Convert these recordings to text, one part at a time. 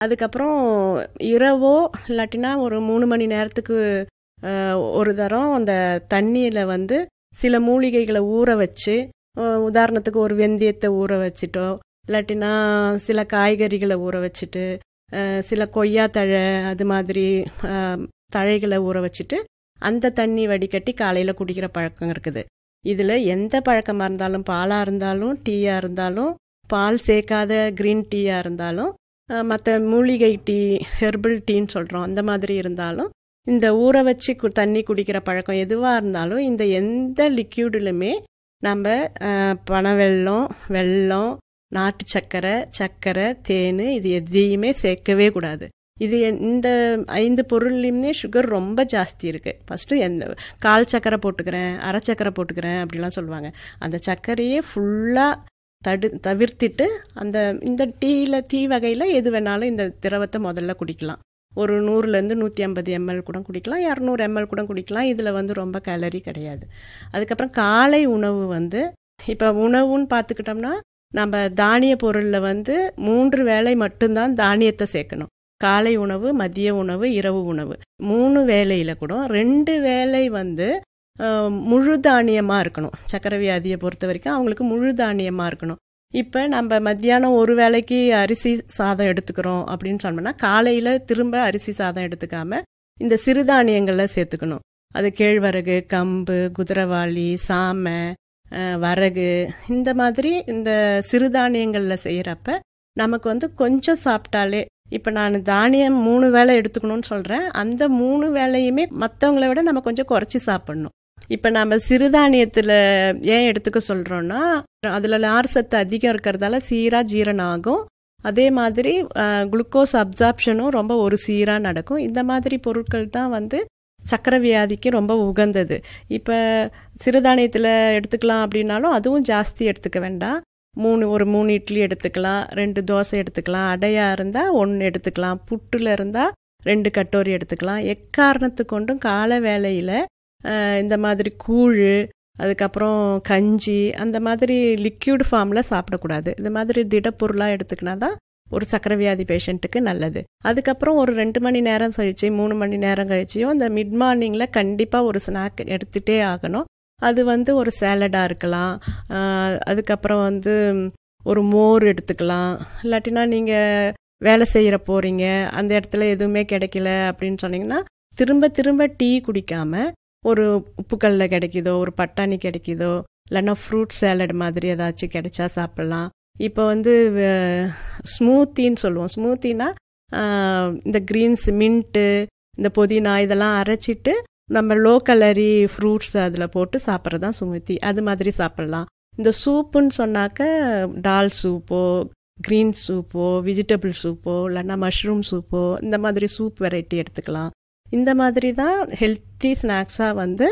அதுக்கப்புறம் இரவோ இல்லாட்டினா ஒரு மூணு மணி நேரத்துக்கு அஹ், ஒரு தரம் அந்த தண்ணியில் வந்து சில மூலிகைகளை ஊற வச்சு அஹ், உதாரணத்துக்கு ஒரு வெந்தயத்தை ஊற வச்சுட்டோ இல்லாட்டினா சில காய்கறிகளை ஊற வச்சுட்டு அஹ், சில கொய்யா தழை அது மாதிரி அஹ், தழைகளை ஊற வச்சுட்டு அந்த தண்ணி வடிகட்டி காலையில் குடிக்கிற பழக்கம் இருக்குது இதில் எந்த பழக்கமாக இருந்தாலும் பாலாக இருந்தாலும் டீயாக இருந்தாலும் பால் சேர்க்காத க்ரீன் டீயாக இருந்தாலும் மற்ற மூலிகை டீ ஹெர்பல் டீன்னு சொல்கிறோம் அந்த மாதிரி இருந்தாலும் இந்த ஊற வச்சு கு தண்ணி குடிக்கிற பழக்கம் எதுவாக இருந்தாலும் இந்த எந்த லிக்யூடுலுமே நம்ம அஹ், பனவெல்லம் வெல்லம் நாட்டு சர்க்கரை சர்க்கரை தேன் இது எதையுமே சேர்க்கவே கூடாது இது என்- இந்த ஐந்து பொருள்லையுமே சுகர் ரொம்ப ஜாஸ்தி இருக்குது ஃபஸ்ட்டு எந்த கால் சர்க்கரை போட்டுக்கிறேன் அரை சர்க்கரை போட்டுக்கிறேன் அப்படிலாம் சொல்லுவாங்க அந்த சர்க்கரையே ஃபுல்லாக தடு தவிர்த்திட்டு அந்த இந்த டீயில் டீ வகையில் எது வேணாலும் இந்த திரவத்தை முதல்ல குடிக்கலாம் ஒரு நூறுலேருந்து நூற்றி ஐம்பது எம்எல் கூட குடிக்கலாம் இரநூறு எம்எல் கூட குடிக்கலாம் இதில் வந்து ரொம்ப கேலரி கிடையாது அதுக்கப்புறம் காலை உணவு வந்து இப்போ உணவுன்னு பார்த்துக்கிட்டோம்னா நம்ம தானிய பொருளில் வந்து மூன்று வேளை மட்டும்தான் தானியத்தை சேர்க்கணும் காலை உணவு மதிய உணவு இரவு உணவு மூணு வேளையில் கூட ரெண்டு வேளை வந்து அஹ், முழு தானியமாக இருக்கணும் சக்கரை வியாதியை பொறுத்த வரைக்கும் அவங்களுக்கு முழு தானியமாக இருக்கணும் இப்போ நம்ம மத்தியானம் ஒரு வேளைக்கு அரிசி சாதம் எடுத்துக்கிறோம் அப்படின்னு சொன்னோம்னா காலையில் திரும்ப அரிசி சாதம் எடுத்துக்காம இந்த சிறுதானியங்களை சேர்த்துக்கணும் அது கேழ்வரகு கம்பு குதிரவாளி சாமை அஹ், வரகு இந்த மாதிரி இந்த சிறுதானியங்களில் செய்கிறப்ப நமக்கு வந்து கொஞ்சம் சாப்பிட்டாலே இப்போ நான் தானியம் மூணு வேளை எடுத்துக்கணும்னு சொல்கிறேன் அந்த மூணு வேளையுமே மற்றவங்கள விட நம்ம கொஞ்சம் குறைச்சி சாப்பிட்ணும் இப்போ நம்ம சிறுதானியத்தில் ஏன் எடுத்துக்க சொல்கிறோன்னா அதில் நார் சத்து அதிகம் இருக்கிறதால சீராக ஜீரணம் ஆகும் அதே மாதிரி குளுக்கோஸ் அப்சார்ப்ஷனும் ரொம்ப ஒரு சீராக நடக்கும் இந்த மாதிரி பொருட்கள் தான் வந்து சக்கரை வியாதிக்கு ரொம்ப உகந்தது இப்போ சிறுதானியத்தில் எடுத்துக்கலாம் அப்படின்னாலும் அதுவும் ஜாஸ்தி எடுத்துக்க வேண்டாம் மூணு ஒரு மூணு இட்லி எடுத்துக்கலாம் ரெண்டு தோசை எடுத்துக்கலாம் அடையாக இருந்தால் ஒன்று எடுத்துக்கலாம் புட்டில் இருந்தால் ரெண்டு கட்டோரி எடுத்துக்கலாம் எக்காரணத்து கொண்டும் கால வேளையில் இந்த மாதிரி கூழ் அதுக்கப்புறம் கஞ்சி அந்த மாதிரி லிக்யூட் ஃபார்மில் சாப்பிடக்கூடாது இந்த மாதிரி திடப்பொருளாக எடுத்துக்கினா தான் ஒரு சக்கரை வியாதி பேஷண்ட்டுக்கு நல்லது அதுக்கப்புறம் ஒரு ரெண்டு மணி நேரம் கழிச்சு மூணு மணி நேரம் கழிச்சியும் இந்த மிட் மார்னிங்கில் கண்டிப்பாக ஒரு ஸ்நாக் எடுத்துகிட்டே ஆகணும் அது வந்து ஒரு சேலடாக இருக்கலாம் ஆஹ் அதுக்கப்புறம் வந்து ஒரு மோர் எடுத்துக்கலாம் இல்லாட்டினா நீங்கள் வேலை செய்கிற போகிறீங்க அந்த இடத்துல எதுவுமே கிடைக்கல அப்படின்னு சொன்னீங்கன்னா திரும்ப திரும்ப டீ குடிக்காம ஒரு உப்புக்கல்ல கிடைக்குதோ ஒரு பட்டாணி கிடைக்குதோ இல்லைன்னா ஃப்ரூட் சேலட் மாதிரி ஏதாச்சும் கிடைச்சா சாப்பிட்லாம் இப்போ வந்து ஸ்மூத்தின்னு சொல்லுவோம் ஸ்மூத்தினா இந்த க்ரீன்ஸ் மின்ட்டு இந்த புதினா இதெல்லாம் அரைச்சிட்டு நம்ம லோ கலரி ஃப்ரூட்ஸ் அதில் போட்டு சாப்பிட்றது தான் சுமுத்தி அது மாதிரி சாப்பிட்லாம் இந்த சூப்புன்னு சொன்னாக்க டால் சூப்போ க்ரீன் சூப்போ வெஜிடபிள் சூப்போ இல்லைன்னா மஷ்ரூம் சூப்போ இந்த மாதிரி சூப் வெரைட்டி எடுத்துக்கலாம் இந்த மாதிரி தான் ஹெல்த்தி ஸ்நாக்ஸாக வந்து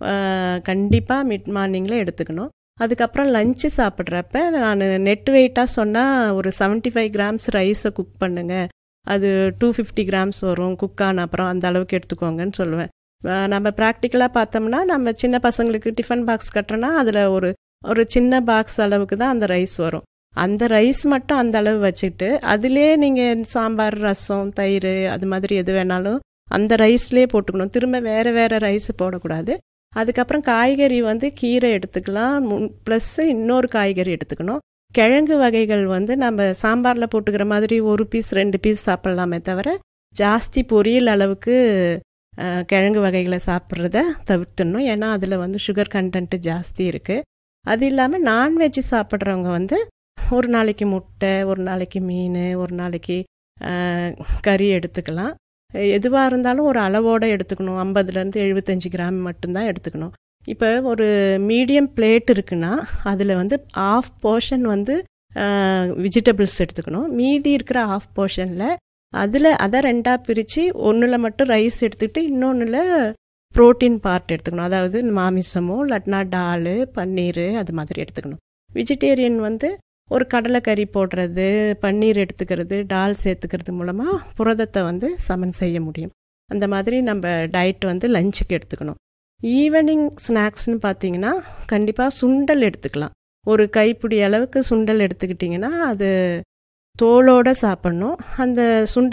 கண்டிப்பாக மிட் மார்னிங்கில் எடுத்துக்கணும் அதுக்கப்புறம் லஞ்சு சாப்பிட்றப்ப நான் நெட் வெயிட்டாக சொன்னால் ஒரு செவன்ட்டி ஃபைவ் கிராம்ஸ் ரைஸை குக் பண்ணுங்க அது டூ ஃபிஃப்டி கிராம்ஸ் வரும் குக் ஆன அப்புறம் அந்த அளவுக்கு எடுத்துக்கோங்கன்னு சொல்லுவேன் அஹ் நம்ம ப்ராக்டிக்கலாக பார்த்தோம்னா நம்ம சின்ன பசங்களுக்கு டிஃபன் பாக்ஸ் கட்டுறோன்னா அதில் ஒரு ஒரு சின்ன பாக்ஸ் அளவுக்கு தான் அந்த ரைஸ் வரும் அந்த ரைஸ் மட்டும் அந்த அளவு வச்சுட்டு அதிலே நீங்கள் சாம்பார் ரசம் தயிர் அது மாதிரி எது வேணாலும் அந்த ரைஸ்லேயே போட்டுக்கணும் திரும்ப வேறு வேறு ரைஸ் போடக்கூடாது அதுக்கப்புறம் காய்கறி வந்து கீரை எடுத்துக்கலாம் ப்ளஸ் இன்னொரு காய்கறி எடுத்துக்கணும் கிழங்கு வகைகள் வந்து நம்ம சாம்பாரில் போட்டுக்கிற மாதிரி ஒரு பீஸ் ரெண்டு பீஸ் சாப்பிட்லாமே தவிர ஜாஸ்தி பொரியல் அளவுக்கு அஹ், கிழங்கு வகைகளை சாப்பிட்றத தவிர்த்துடணும் ஏன்னா அதில் வந்து சுகர் கண்டென்ட்டு ஜாஸ்தி இருக்குது அது இல்லாமல் நான்வெஜ் சாப்பிட்றவங்க வந்து ஒரு நாளைக்கு முட்டை ஒரு நாளைக்கு மீன் ஒரு நாளைக்கு அஹ், கறி எடுத்துக்கலாம் எதுவாக இருந்தாலும் ஒரு அளவோடு எடுத்துக்கணும் ஐம்பதுலேருந்து எழுபத்தஞ்சு கிராம் மட்டும்தான் எடுத்துக்கணும் இப்போ ஒரு மீடியம் பிளேட் இருக்குன்னா அதில் வந்து ஆஃப் போர்ஷன் வந்து வெஜிடபிள்ஸ் எடுத்துக்கணும் மீதி இருக்கிற ஆஃப் போர்ஷனில் அதில் அதை ரெண்டாக பிரித்து ஒன்றில் மட்டும் ரைஸ் எடுத்துக்கிட்டு இன்னொன்றில் ப்ரோட்டீன் பார்ட் எடுத்துக்கணும் அதாவது மாமிசமோ இல்லாட்டினா டால் பன்னீர் அது மாதிரி எடுத்துக்கணும் வெஜிடேரியன் வந்து ஒரு கடலைக்கறி போடுறது பன்னீர் எடுத்துக்கிறது டால் சேர்த்துக்கிறது மூலமாக புரதத்தை வந்து சமன் செய்ய முடியும் அந்த மாதிரி நம்ம டயட் வந்து லஞ்சுக்கு எடுத்துக்கணும் ஈவினிங் ஸ்நாக்ஸ்னு பார்த்தீங்கன்னா கண்டிப்பாக சுண்டல் எடுத்துக்கலாம் ஒரு கைப்பிடி அளவுக்கு சுண்டல் எடுத்துக்கிட்டிங்கன்னா அது தோலோட சாப்பிடணும் அந்த சுண்டை